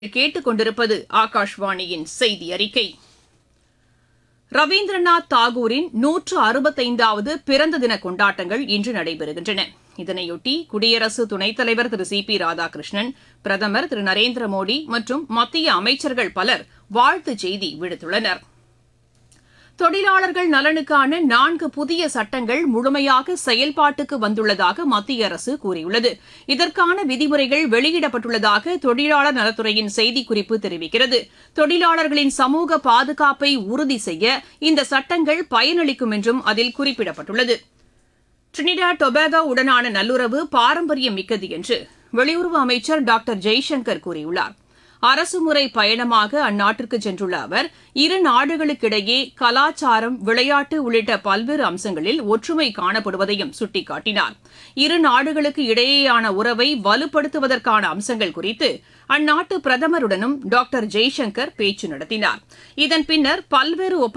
கேட்டுக் கொண்டிருப்பது ஆகாஷ்வாணியின் செய்தி அறிக்கை ரவீந்திரநாத் தாகூரின் நூற்று அறுபத்தைந்தாவது பிறந்த தின கொண்டாட்டங்கள் இன்று நடைபெறுகின்றன இதனையொட்டி குடியரசு துணைத் தலைவர் திரு சி பி ராதாகிருஷ்ணன் பிரதமர் திரு நரேந்திர மோடி மற்றும் மத்திய அமைச்சர்கள் பலர் வாழ்த்துச் செய்தி விடுத்துள்ளனர் தொழிலாளர்கள் நலனுக்கான நான்கு புதிய சட்டங்கள் முழுமையாக செயல்பாட்டுக்கு வந்துள்ளதாக மத்திய அரசு கூறியுள்ளது இதற்கான விதிமுறைகள் வெளியிடப்பட்டுள்ளதாக தொழிலாளர் நலத்துறையின் செய்திக்குறிப்பு தெரிவிக்கிறது தொழிலாளர்களின் சமூக பாதுகாப்பை உறுதி செய்ய இந்த சட்டங்கள் பயனளிக்கும் என்றும் அதில் குறிப்பிடப்பட்டுள்ளது டிரினிடாட் டொபாகோ உடனான நல்லுறவு பாரம்பரியம் மிக்கது என்று வெளியுறவு அமைச்சர் டாக்டர் ஜெய்சங்கர் கூறியுள்ளார் அரசுமுறை பயணமாக அந்நாட்டிற்கு சென்றுள்ள அவர் இரு நாடுகளுக்கிடையே கலாச்சாரம் விளையாட்டு உள்ளிட்ட பல்வேறு அம்சங்களில் ஒற்றுமை காணப்படுவதையும் சுட்டிக்காட்டினார் இரு நாடுகளுக்கு இடையேயான உறவை வலுப்படுத்துவதற்கான அம்சங்கள் குறித்து அந்நாட்டு பிரதமருடனும் டாக்டர் ஜெய்சங்கர் பேச்சு நடத்தினார் இதன் பின்னர் பல்வேறு ஒப்பந்தங்கள்